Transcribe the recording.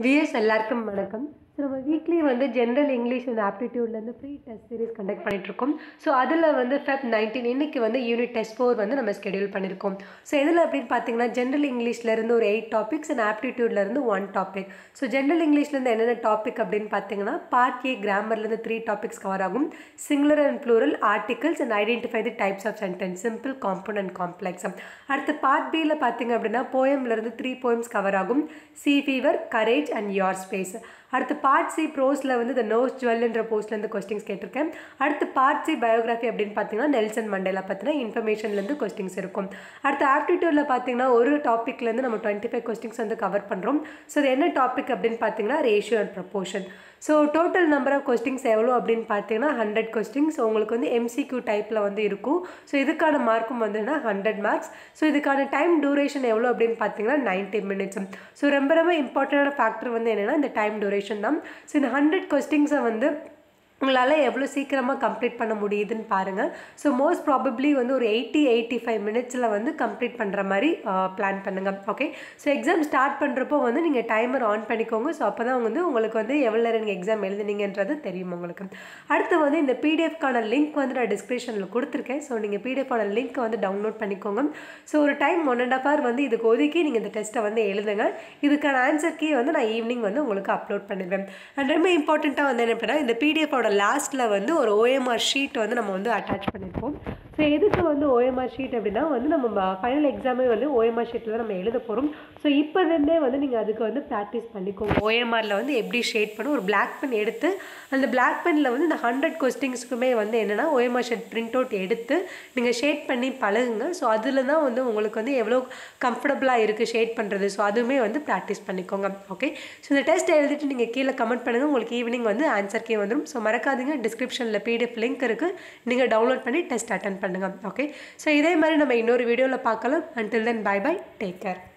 vs எல்லாருக்கும் வணக்கம் so நம்ம வீக்லி வந்து ஜென்ரல் இங்கிலீஷ் அண்ட் ஆப்டிடியூட்லேருந்து ப்ரீ டெஸ்ட் சீரிஸ் கண்டக்ட் பண்ணிகிட்ருக்கோம் ஸோ அதில் வந்து ஃபெப் நைன்டீன் இன்னைக்கு வந்து யூனிட் டெஸ்ட் ஃபோர் வந்து நம்ம ஸ்கெடியூல் பண்ணியிருக்கோம் ஸோ எதில் அப்படின்னு பார்த்தீங்கன்னா ஜென்ரல் இங்கிலீஷ்லேருந்து ஒரு எயிட் டாபிக்ஸ் அண்ட் ஆப்டிடியூட்லேருந்து ஒன் டாபிக் ஸோ ஜென்ரல் இங்கிலீஷ்லேருந்து என்னென்ன டாபிக் அப்படின்னு பார்த்தீங்கன்னா பார்ட் ஏ கிராமர்லேருந்து த்ரீ டாபிக்ஸ் கவர் ஆகும் singular and plural articles and identify the types of sentence simple compound and complex அடுத்து பார்ட் பியில் பார்த்தீங்க அப்படின்னா போயம்லேருந்து த்ரீ போயம்ஸ் கவர் ஆகும் sea fever courage and your space அடுத்து பார்ட் சி ப்ரோஸில் வந்து இந்த நோஸ் ஜுவல்ன்ற போஸ்ட்லேருந்து கொஸ்டின்ஸ் கேட்டிருக்கேன் அடுத்து பார்ட் சி பயோகிராஃபி அப்படின்னு பார்த்தீங்கன்னா நெல்சன் மண்டேலா பற்றின இன்ஃபர்மேஷன்லேருந்து கொஸ்டின்ஸ் இருக்கும் அடுத்து ஆப்டிடியூடில் பார்த்தீங்கன்னா ஒரு டாப்பிக்லேருந்து நம்ம டுவெண்ட்டி ஃபைவ் கொஸ்டின்ஸ் வந்து கவர் பண்ணுறோம் ஸோ இது என்ன டாபிக் அப்படின்னு பார்த்தீங்கன்னா ratio and proportion so total number of questions எவ்வளோ அப்படின்னு பார்த்தீங்கன்னா ஹண்ட்ரட் கொஸ்டின்ஸ் உங்களுக்கு வந்து எம்சிக்யூ டைப்பில் வந்து இருக்கும் ஸோ இதுக்கான மார்க்கும் வந்துன்னா ஹண்ட்ரட் மார்க்ஸ் ஸோ இதுக்கான டைம் டூரேஷன் எவ்வளோ அப்படின்னு பார்த்தீங்கன்னா நைன்ட்டி மினிட்ஸ் ஸோ ரொம்ப ரொம்ப இம்பார்ட்டண்டான ஃபேக்டர் வந்து என்னென்னா இந்த டைம் டூரேஷன் தான் ஸோ இந்த ஹண்ட்ரட் கொஸ்டின்ஸை வந்து உங்களால் எவ்வளோ சீக்கிரமாக கம்ப்ளீட் பண்ண முடியுதுன்னு பாருங்கள் ஸோ மோஸ்ட் ப்ராபப்ளி வந்து ஒரு எயிட்டி எயிட்டி ஃபைவ் மினிட்ஸில் வந்து கம்ப்ளீட் பண்ணுற மாதிரி பிளான் பண்ணுங்கள் ஓகே ஸோ எக்ஸாம் ஸ்டார்ட் பண்ணுறப்போ வந்து நீங்கள் டைமர் ஆன் பண்ணிக்கோங்க ஸோ அப்போ தான் வந்து உங்களுக்கு வந்து எவ்வளோ நேரம் நீங்கள் எக்ஸாம் எழுதுனீங்கன்றது தெரியும் உங்களுக்கு அடுத்து வந்து இந்த பிடிஎஃப்கான லிங்க் வந்து நான் டிஸ்கிரிப்ஷனில் கொடுத்துருக்கேன் ஸோ நீங்கள் பிடிஎஃபான லிங்க்கை வந்து டவுன்லோட் பண்ணிக்கோங்க ஸோ ஒரு time one and half hour வந்து இதுக்கு ஒதுக்கி நீங்கள் இந்த டெஸ்ட்டை வந்து எழுதுங்க இதுக்கான ஆன்சர் கீ வந்து நான் ஈவினிங் வந்து உங்களுக்கு அப்லோட் பண்ணிடுவேன் அண்ட் ரொம்ப இம்பார்ட்டண்ட்டாக வந்து என்ன பண்ணால் இந்த பிடிஎஃபோட லாஸ்ட்டில் வந்து ஒரு ஓஎம்ஆர் ஷீட் வந்து நம்ம வந்து அட்டாச் பண்ணியிருப்போம் ஸோ எதுக்கு வந்து ஓஎம்ஆர் ஷீட் அப்படின்னா வந்து நம்ம ஃபைனல் எக்ஸாமே வந்து ஓஎம்ஆர் ஷீட்டில் தான் நம்ம எழுத போகிறோம் ஸோ இப்போலேருந்தே வந்து நீங்கள் அதுக்கு வந்து ப்ராக்டிஸ் பண்ணிக்கோங்க ஓஎம்ஆரில் வந்து எப்படி ஷேட் பண்ண ஒரு பிளாக் பென் எடுத்து அந்த பிளாக் பெனில் வந்து இந்த ஹண்ட்ரட் கொஸ்டின்ஸுக்குமே வந்து என்னென்னா ஓஎம்ஆர் ஷீட் பிரிண்ட் அவுட் எடுத்து நீங்கள் ஷேட் பண்ணி பழகுங்க ஸோ அதில் தான் வந்து உங்களுக்கு வந்து எவ்வளோ கம்ஃபர்டபுளாக இருக்குது ஷேட் பண்ணுறது ஸோ அதுவுமே வந்து ப்ராக்டிஸ் பண்ணிக்கோங்க ஓகே ஸோ இந்த டெஸ்ட் எழுதிட்டு நீங்கள் கீழே கமெண்ட் பண்ணுங்கள் உங்களுக்கு ஈவினிங் வந்து ஆன்சர் கே வந்துடும் ஸோ மறக்காதீங்க டிஸ்கிரிப்ஷனில் பிடிஎஃப் லிங்க் இருக்குது நீங்கள் டவுன்லோட் பண்ணி டெஸ்ட் அட்டன் பண்ணுங்கள் ஓகே ஸோ இதே மாதிரி நம்ம இன்னொரு வீடியோவில் பார்க்கலாம் until then bye bye take care